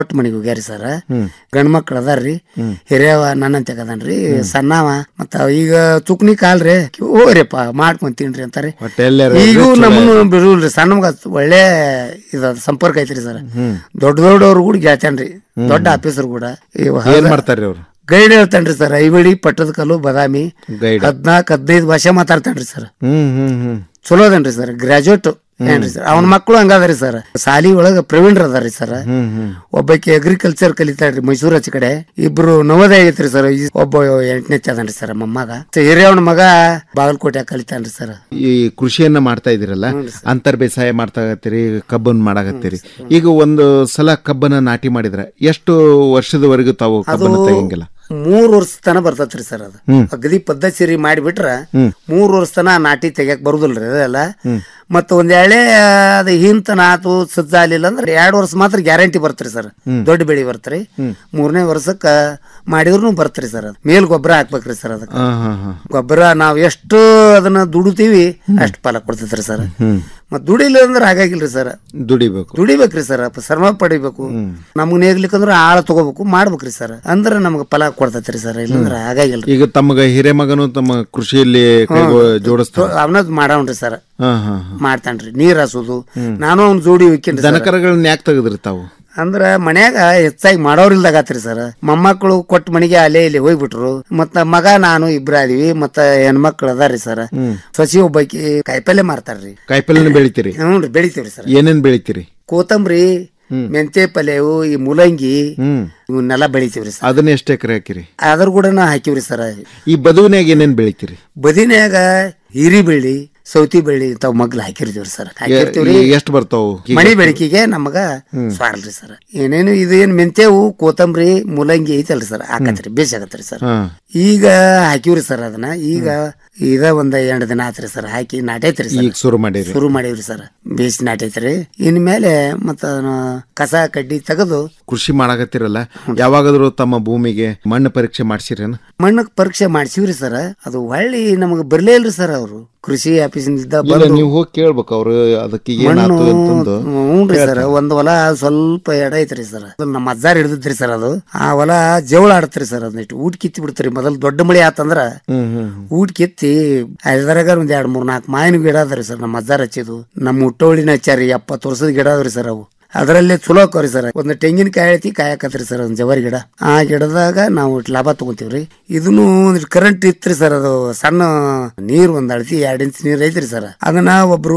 ಕೊಟ್ಟ ಮನಿಗೆ ಹೋಗ್ಯಾರಿ ಸರ್ ಗಂಡ್ ಮಕ್ಳು ಅದಾರ್ರಿ ಹಿರಿಯವ ನನ್ನಂತೆ ಅದನ್ರಿ ಸಣ್ಣವ ಮತ್ತ ಈಗ ಚುಕ್ನಿ ಕಾಲ್ರಿ ಹೋಗ್ರಿಪ್ಪ ಮಾಡ್ಕೊಂಡ್ ತಿನ್ರಿ ಅಂತಾರಿ ಒಟ್ಟ ಎಲ್ಲಾರ ಈಗೂ ನಮ್ಮನ್ನು ಬಿಡುಲ್ರಿ ಸಣ್ಣ ಮಗ ಒಳ್ಳೆ ಇದ ಸಂಪರ್ಕ ಐತ್ರಿ ಸರ್ ದೊಡ್ಡ ದೊಡ್ಡವ್ರು ಕೂಡ ಗೆಳ್ತಾನ್ರಿ ದೊಡ್ಡ ಆಫೀಸರ್ ಕೂಡ ಏನ್ ಮಾಡ್ತಾರ್ರಿ ಅವ್ರು ಗೈಡ್ ಹೇಳ್ತಾನ್ರಿ ಸರ್ ಐವಡಿ ಪಟ್ಟದ ಕಲ್ಲು ಬದಾಮಿ ಗೈಡ್ ಹದ್ನಾಲ್ಕ್ ಹದಿನೈದು ಭಾಷೆ ಮಾತಾಡ್ತಾನ್ರಿ ಸರ್ ಹ್ಮ್ ಹ್ಮ್ ಹ್ಮ್ ಚಲೋ ಅದನ್ರಿ ಸರ್ ಗ್ರಾಜುಯೇಟ್ ಏನ್ರಿ ಸರ್ ಅವನ ಮಕ್ಕಳು ಹಂಗದಾರಿ ಸರ್ ಸಾಲಿ ಒಳಗ ಪ್ರವೀಣ್ರ ಅದಾರಿ ಸರ್ ಹ್ಮ್ ಹ್ಮ್ ಒಬ್ಬಾಕಿ ಅಗ್ರಿಕಲ್ಚರ್ ಕಲಿತಾಳ್ರಿ ಮೈಸೂರು ಆಚೆ ಕಡೆ ಇಬ್ರು ನವೋದಯ ಆಗೈತ್ರಿ ಸರ್ ಒಬ್ಬ ಎಂಟನೇ ಅದನ್ರಿ ಸರ್ ಮೊಮ್ಮಗ ಹಿರಿಯವನ ಮಗ ಬಾಗಲಕೋಟೆ ಕಲಿತಾನ್ರಿ ಸರ್ ಈ ಕೃಷಿಯನ್ನ ಮಾಡ್ತಾ ಇದೀರಲ್ಲ ಅಂತರ್ ಬೇಸಾಯ ಮಾಡ್ತಾ ಆಗತ್ತೀರಿ ಕಬ್ಬನ್ ಮಾಡಾಕತ್ತೀರಿ ಈಗ ಒಂದು ಸಲ ಕಬ್ಬನ ನಾಟಿ ಮಾಡಿದ್ರ ಎಷ್ಟು ವರ್ಷದವರೆಗೂ ತಾವು ಕಬ್ಬನ ತೆಗಿಂಗಿಲ್ಲ ಮೂರ್ ವರ್ಷ ತನ ಬರ್ತತ್ರಿ ಸರ್ ಅದು ಅಗದಿ ಪದ್ಧತಿ ಮಾಡಿಬಿಟ್ರ ಮೂರ್ ವರ್ಷ ತನ ನಾಟಿ ತೆಗಿಯಕ್ ಬರುದಿಲ್ರಿ ಅದೆಲ್ಲ ಮತ್ತ ಒಂದ್ ಎಳೆ ಅದ ಹಿಂತನ ಆತು ಸಜ್ಜ ಆಗ್ಲಿಲ್ಲ ಅಂದ್ರೆ ಎರಡ್ ವರ್ಷ ಮಾತ್ರ ಗ್ಯಾರಂಟಿ ಬರ್ತ್ರಿ ಸರ್ ದೊಡ್ಡ ಬೆಳಿ ಬರ್ತ್ರಿ ಮೂರನೇ ವರ್ಷಕ್ಕ ಮಾಡಿದ್ರು ಬರ್ತ್ರಿ ಸರ್ ಅದು ಮೇಲ್ ಗೊಬ್ಬರ ಹಾಕ್ಬೇಕ್ರಿ ಸರ್ ಅದಕ್ಕೆ ಹಾ ಹಾ ಹಾ ಗೊಬ್ಬರ ನಾವ್ ಎಷ್ಟು ಅದನ್ನ ದುಡಿತೀವಿ ಅಷ್ಟು ಫಲ ಕೊಡ್ತೈತ್ರಿ ಸರ್ ಮತ್ ದುಡಿಲಿಲ್ಲ ಅಂದ್ರೆ ಹಾಗಾಗಿಲ್ರಿ ಸರ್ ದುಡಿಬೇಕು ದುಡಿಬೇಕ್ರಿ ಸರ್ ಶ್ರಮ ಪಡಿಬೇಕು ನಮ್ಗ್ ನೇಗ್ಲಿಕ್ಕಂದ್ರ ಆಳ ತಗೋಬೇಕು ಮಾಡ್ಬೇಕ್ರಿ ಸರ್ ಅಂದ್ರ ನಮ್ಗ ಫಲ ಕೊಡ್ತೈತ್ರಿ ಸರ್ ಇಲ್ಲಂದ್ರ ಹಾಗಾಗಿಲ್ರಿ ಈಗ ತಮಗ ಹಿರೇ ಮಗನು ತಮ್ಮ ಕೃಷಿಯಲ್ಲಿ ಕೈ ಜೋಡಿಸ್ತಾರ ಅವನದ್ ಮಾಡವ್ನ್ರಿ ಸರ್ ಹಾ ಹಾ ಹಾ ಮಾಡ್ತಾನ್ರಿ ನೀರ್ ಹಸುದು ನಾನು ಅವ್ನ ಜೋಡಿ ಹೋಗ್ಯನ್ರಿ ಸರ್ ದನಕರಗಳನ್ನ ಯಾಕೆ ತೆಗದ್ರಿ ತಾವು ಅಂದ್ರ ಮನ್ಯಾಗ ಹೆಚ್ಚಾಗಿ ಮಾಡೋರಿಲ್ದಾಗತ್ರಿ ಸರ್ ಮೊಮ್ಮಕ್ಕಳು ಕೊಟ್ಟ ಮನೆಗೆ ಅಲ್ಲೇ ಇಲ್ಲಿ ಹೋಗ್ಬಿಟ್ರು ಮತ್ತ ಮಗ ನಾನು ಇಬ್ರ ಅದೀವಿ ಮತ್ತ ಹೆಣ್ಮಕ್ಳು ಅದಾರಿ ಸರ್ ಸಸಿ ಒಬ್ಬಾಕಿ ಕಾಯಿಪಲ್ಲೆ ಮಾರ್ತಾರ್ರಿ ಕಾಯಿಪಲ್ಯನ ಬೆಳಿತೀರಿ ಹ್ಞೂ ಬೆಳಿತೀವ್ರಿ ಸರ್ ಏನೇನ್ ಬೆಳಿತೀರಿ ಕೋತಂಬರಿ ಮೆಂತೆ ಪಲ್ಯವು ಈ ಮುಲಂಗಿ ಹ್ಮ್ ಇವನ್ನೆಲ್ಲ ಬೆಳಿತೀವ್ರಿ ಸರ್ ಅದನ್ನ ಎಷ್ಟು ಎಕರೆ ಹಾಕಿರಿ ಅದ್ರ ಕೂಡ ಹಾಕಿವ್ರಿ ಸರ್ ಈ ಬದುವಿನ್ಯಾಗ ಏನೇನ್ ಬೆಳಿತೀರಿ ಬದಿನ್ಯಾಗ ಹೀರಿ ಬೆಳ್ಳಿ ಸೌತಿ ಬೆಳ್ಳಿ ಇಂಥವ್ ಮಗ್ಲು ಹಾಕಿರ್ತೀವ್ರಿ ಸರ್ ಹಾಕಿರ್ತೀವ್ರಿ ಎಷ್ಟು ಬರ್ತಾವು ಈಗ ಮಳಿ ಬೆಳಕಿಗೆ ನಮಗ ಸ್ವಾಡಲ್ರಿ ಸರ್ ಏನೇನು ಇದು ಏನ್ ಮೆಂತೆವು ಕೋತಂಬರಿ ಮುಲಂಗಿ ಐತಲ್ರಿ ಸರ್ ಹಾಕತ್ರಿ ಬೇಸಾಗತ್ರಿ ಸರ್ ಹಾ ಈಗ ಹಾಕಿವ್ರಿ ಸರ್ ಅದನ್ನ ಈಗ ಇದ ಒಂದ್ ಎಂಟು ದಿನ ಆತ್ರಿ ಸರ್ ಹಾಕಿ ನಾಟೈತ್ರಿ ಈಗ ಸರ್ ಶುರು ಮಾಡಿರಿ ಶುರು ಮಾಡೀವ್ರಿ ಸರ್ ಬೇಸ್ ನಾಟೈತ್ರಿ ಇನ್ಮೇಲೆ ಮತ್ತ ಅದನ್ನ ಕಸ ಕಡ್ಡಿ ತೆಗೆದು ಕೃಷಿ ಮಾಡಾಕತ್ತಿರಲ್ಲ ಯಾವಾಗಾದ್ರೂ ತಮ್ಮ ಭೂಮಿಗೆ ಮಣ್ಣು ಪರೀಕ್ಷೆ ಮಾಡ್ಸಿರೇನ ಮಣ್ಣಕ್ ಪರೀಕ್ಷೆ ಮಾಡ್ಸಿವ್ರಿ ಸರ್ ಅದು ಹೊಳ್ಳಿ ನಮಗ ಬರ್ಲೇ ಇಲ್ರಿ ಸರ್ ಅವರು ಕೃಷಿ ಆಫೀಸಿಂದ ಇಲ್ಲ ಬಂದು ನೀವು ಹೋಗಿ ಕೇಳ್ಬೇಕು ಅವ್ರು ಅದಕ್ಕೆ ಮಣ್ಣು ಏನಾಯ್ತು ಅಂತಂದು ಹ್ಞೂನ್ರಿ ಸರ್ ಒಂದ್ ಹೊಲ ಸ್ವಲ್ಪ ಎಡ ಐತ್ರಿ ಸರ್ ಅದು ನಮ್ಮ ಅಜ್ಜಾರ್ ಹಿಡಿದ್ರಿ ಸರ್ ಅದು ಆ ಹೊಲ ಜವಳ ಆಡತ್ರಿ ಸರ್ ಅದನ್ನಿಟ್ಟು ಊಟ ಕಿತ್ತಿ ಬಿಡ್ತಾರಿ ಮೊದಲು ದೊಡ್ಡ ಮಳಿ ಆತಂದ್ರ ಹ್ಮ್ ಹ್ಮ್ ಊಟ ಕಿತ್ತಿ ಅದ್ರಾಗ ಒಂದ್ ಎರಡ್ ಮೂರ್ ನಾಲ್ಕು ಮಾವಿನ ಗಿಡ ಅದಾರಿ ಸರ್ ನಮ್ಮ ಅಜ್ಜಾರ್ ಹಚ್ಚಿದ್ದು ನಮ್ಮ ಹುಟ್ಟೋಳಿನ ಹಚ್ಚಾರಿ ಎಪ್ಪತ್ತು ವರ್ಷದ ಗಿಡ ಅದಾವ್ರಿ ಸರ್ ಅವು ಅದರಲ್ಲಿ ಚಲೋ ಆಕವ್ರಿ ಸರ್ ಒಂದು ತೆಂಗಿನಕಾಯಿ ಐತಿ ಕಾಯಕತ್ರಿ ಸರ್ ಒಂದು ಜವರಿ ಗಿಡ ಆ ಗಿಡದಾಗ ನಾವು ಇಷ್ಟ್ ಲಾಭ ತಗೊಂತೀವ್ರಿ ಇದನ್ನು ಒಂದಿಷ್ಟು ಕರೆಂಟ್ ಇತ್ರಿ ಸರ್ ಅದು ಸಣ್ಣ ನೀರ್ ಒಂದ್ ಅಳತಿ ಎರಡ್ ಇಂಚ್ ನೀರ್ ಐತ್ರಿ ಸರ್ ಅದನ್ನ ಒಬ್ರು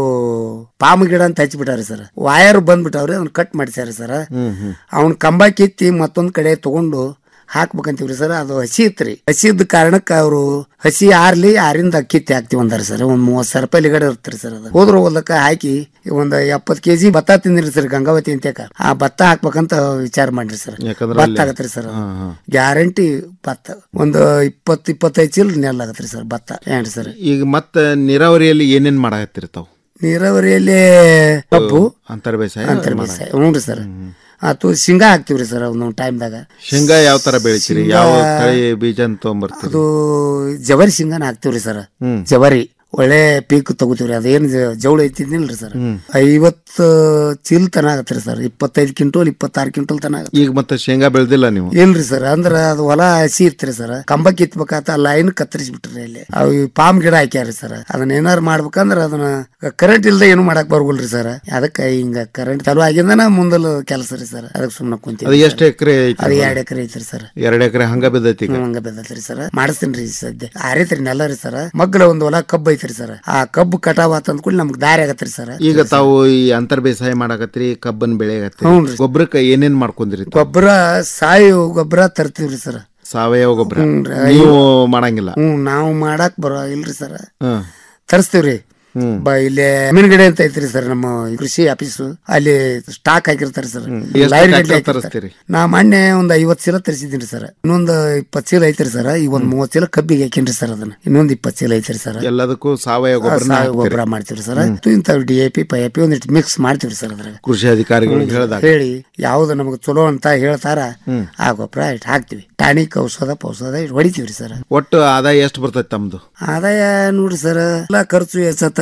ಪಾಮ್ ಗಿಡ ಅಂತ ಹಚ್ಚಿಬಿಟ್ಟಾರಿ ಸರ್ ವಾಯರ್ ಬಂದ್ಬಿಟ್ಟವ್ರಿ ಅವ್ನ ಕಟ್ ಮಾಡಿಸ್ಯಾರಿ ಸರ್ ಅವ್ನ ಕಂಬ ಕಿತ್ತಿ ಮತ್ತೊಂದ್ ಕಡೆ ತಗೊಂಡು ಹಾಕ್ಬೇಕಂತೀವ್ರಿ ಸರ್ ಅದು ಹಸಿ ಇತ್ರಿ ಹಸಿ ಇದ್ದ ಕಾರಣಕ್ಕೆ ಅವರು ಹಸಿ ಆರ್ಲಿ ಆರಿಂದ ಕಿತ್ತಿ ಹಾಕ್ತಿವಿ ಅಂದಾರ ಸರ್ ಒಂದ್ ಮೂವತ್ ಸಾವಿರ ರೂಪಾಯಿ ಲಿಗಡೆ ಇರ್ತಾರೆ ಸರ್ ಅದು ಹೋದ್ರ ಹೋದಕ್ಕ ಹಾಕಿ ಒಂದ್ ಎಪ್ಪತ್ ಕೆಜಿ ಭತ್ತ ತಿಂದಿರಿ ಸರ್ ಗಂಗಾವತಿ ಅಂತೇಕ ಆ ಭತ್ತ ಹಾಕ್ಬೇಕಂತ ವಿಚಾರ ಮಾಡ್ರಿ ಸರ್ ಯಾಕಂದ್ರೆ ಭತ್ತ ಅಲ್ಲಿ- ಆಗತ್ರಿ ಸರ್ ಹಾ, ಹಾ. ಗ್ಯಾರಂಟಿ ಭತ್ತ ಒಂದು ಇಪ್ಪತ್ ಇಪ್ಪತ್ತೈದು ಚೀಲ ನೆಲ್ ಆಗತ್ರಿ ಸರ್ ಭತ್ತ ಏನ್ರಿ ಸರ್ ಈಗ ಮತ್ತ ನೀರಾವರಿಯಲ್ಲಿ ಏನೇನ್ ಮಾಡಾಕತ್ತೀರಿ ತಾವು ನೀರಾವರಿಯಲ್ಲಿ ಕಬ್ಬು ಅಂತರ್ ಬೇಸಾಯ ಅಂತರ ಮಾಡ- ಬೇಸಾಯ ಹ್ಞೂ ರೀ ಸರ್ ಆತು ಶೇಂಗಾ ಹಾಕ್ತಿವ್ರಿ ಸರ್ ಒಂದೊಂದು ಟೈಮ್ದಾಗ ಶೇಂಗಾ ಯಾವ ತರ ಬೆಳಿತೀರಿ ಯಾವ ತಳಿ ಬೀಜ ತಗೊಂಬರ್ತೀರಿ ಅದು ಜವರಿ ಶೇಂಗಾನ ಹಾಕ್ತಿವ್ರಿ ಸರ್ ಹ್ಮ್. ಜವರಿ ಒಳ್ಳೆ ಪೀಕ್ ತಗೋತೀವ್ರಿ ಅದೇನ್ ಜ- ಜವಳ ಐತಿದ್ನಿಲ್ರಿ ಸರ್ ಐವತ್ತು ಚೀಲ ತನ ಆಗತ್ರಿ ಸರ್ ಇಪ್ಪತ್ತೈದು ಕ್ವಿಂಟಲ್ ಇಪ್ಪತ್ತಾರು ಕ್ವಿಂಟಲ್ ತನ ಆಗತ್ತೆ ಈಗ ಮತ್ತೆ ಶೇಂಗಾ ಬೆಳ್ದಿಲ್ಲ ನೀವು ಇಲ್ರಿ ಸರ್ ಅಂದ್ರ ಅದು ಹೊಲ ಹಸಿ ಇರ್ತ್ರಿ ಸರ್ ಕಂಬ ಕಿತ್ಬೇಕಾತ ಲೈನ್ ಕತ್ತರಿಸ್ಬಿಟ್ರಿ ಅಲ್ಲಿ ಅವು ಈ ಪಾಮ್ ಗಿಡ ಹಾಕ್ಯಾರಿ ಸರ್ ಅದನ್ನ ಏನಾರು ಮಾಡ್ಬೇಕಂದ್ರ ಅದನ್ನ ಕರೆಂಟ್ ಇಲ್ದ ಏನು ಮಾಡಕ್ ಬರ್ಗಲ್ರಿ ಸರ್ ಅದಕ್ಕ ಹಿಂಗ ಕರೆಂಟ್ ಚಾಲು ಆಗಿಂದನ ಮುಂದಲ ಕೆಲಸ ರೀ ಸರ್ ಅದಕ್ಕೆ ಸುಮ್ಮನೆ ಅದು ಕುಂತೀವಿ ಎಷ್ಟು ಎಕರೆ ಅದು ಐತಿ ಎರಡ್ ಎಕರೆ ಐತ್ರಿ ಸರ್ ಎರಡ್ ಎಕರೆ ಹಂಗ ಬಿದ್ದೈತಿ ಈಗ ಹಂಗ ಬೆದತ್ರಿ ಸರ್ ಮಾಡಿಸ್ತೀನಿ ಸದ್ಯ ಆರೈತ್ರಿ ನೆಲ ರೀ ಸರ್ ಮಗ್ಲ ಒಂದ್ ಹೊಲ ಕಬ್ಬು ಐತ್ರಿ ಸರ್ ಆ ಕಬ್ಬು ಕಟಾವ್ ಆತ ಅಂದ್ಕೂಡ್ಲೆ ನಮ್ಗೆ ದಾರಿ ಆಗತ್ರಿ ಸರ್ ಈಗ ತಾವು ಈ ಅಂತರ್ ಬೇಸಾಯ ಮಾಡಾಕತ್ರಿ ಕಬ್ಬನ್ ಬೆಳೆಯಕತ್ರಿ ಹ್ಞೂನ್ರಿ. ಗೊಬ್ಬರಕ್ಕೆ ಏನೇನ್ ಮಾಡ್ಕೊಂದಿರಿ ತಾವು? ಗೊಬ್ಬರ ಸಾಯಿ ಗೊಬ್ಬರ ತರ್ತೀವ್ರಿ ಸರ್ ಸಾವಯವ ಗೊಬ್ಬರ ಹ್ಞೂನ್ರಿ. ನೀವು ಮಾಡಂಗಿಲ್ಲ ಹ್ಞೂ ನಾವು ಮಾಡಕ್ ಬರೋ ಇಲ್ರಿ ಸರ್ ಹ್ಮ್ ತರಿಸ್ತೀವ್ರಿ ಹ್ಮ್ ಬ ಇಲ್ಲಿ ಮೀನುಗಡೆ ಅಂತ ಐತ್ರಿ ಸರ್ ನಮ್ಮ ಕೃಷಿ ಆಫೀಸು ಅಲ್ಲಿ ಸ್ಟಾಕ್ ಹಾಕಿರ್ತಾರೆ ಸರ್ ಎಷ್ಟು ಲೈನ್ tractor ಗಟ್ಲೆ ಹಾಕಿರ್ತಾರೆ. ತರಿಸ್ತೀರಿ? ನಾ ಮೊನ್ನೆ ಒಂದ್ ಐವತ್ ಚೀಲ ತರಿಸಿದ್ದೀನಿ ಸರ್ ಇನ್ನೊಂದ್ ಇಪ್ಪತ್ ಚೀಲ ಐತ್ರಿ ಸರ್ ಈಗ ಒಂದ್ ಮೂವತ್ ಚೀಲ ಕಬ್ಬಿಗೆ ಹಾಕೇನ್ರಿ ಸರ್ ಅದನ್ನ ಇನ್ನೊಂದ್ ಇಪ್ಪತ್ ಚೀಲ ಐತ್ರಿ ಸರ್ ಎಲ್ಲದಕ್ಕೂ ಸಾವಯವ ಗೊಬ್ಬರ ಸಾವಯವ ಗೊಬ್ಬರ ಮಾಡ್ತೀವಿ ಸರ್ ಇಂಥ ಡಿ ಎ ಪಿ ಪೈ ಎ ಪಿ ಒಂದಿಟ್ಟು ಮಿಕ್ಸ್ ಮಾಡ್ತೀವಿ ಸರ್ ಅದ್ರಾಗ ಕೃಷಿ ಅಧಿಕಾರಿಗಳಿಗೆ ಹೇಳ್ದಾಗ ಹೇಳಿ ಯಾವ್ದು ನಮಗೆ ಚಲೋ ಅಂತ ಹೇಳ್ತಾರ ಆ ಗೊಬ್ಬರ ಇಟ್ಟು ಹಾಕ್ತಿವಿ ಟಾನಿಕ್ ಔಷಧ ಪೌಷಧ ಇಟ್ಟು ಹೊಡಿತೀವ್ರಿ ಸರ್ ಒಟ್ಟು ಆದಾಯ ಎಷ್ಟು ಬರ್ತೈತಿ ತಮ್ದು ಆದಾಯ ನೋಡ್ರಿ ಸರ್ ಎಲ್ಲ ಖರ್ಚು ಹೆಚ್ಚತ್ತ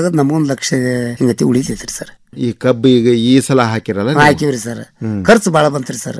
ತೆಗೆದ್ ನಮಗೊಂದ್ ಲಕ್ಷ ಹಿಂಗತಿ ಉಳಿತೈತ್ರಿ ಸರ್ ಈ ಕಬ್ಬು ಈಗ ಈ ಸಲ ಹಾಕಿರಲ್ಲ ನೀವು? ಹಾಕಿವ್ರಿ ಸರ್ ಖರ್ಚು ಬಾಳ ಬಂತ್ರಿ ಸರ್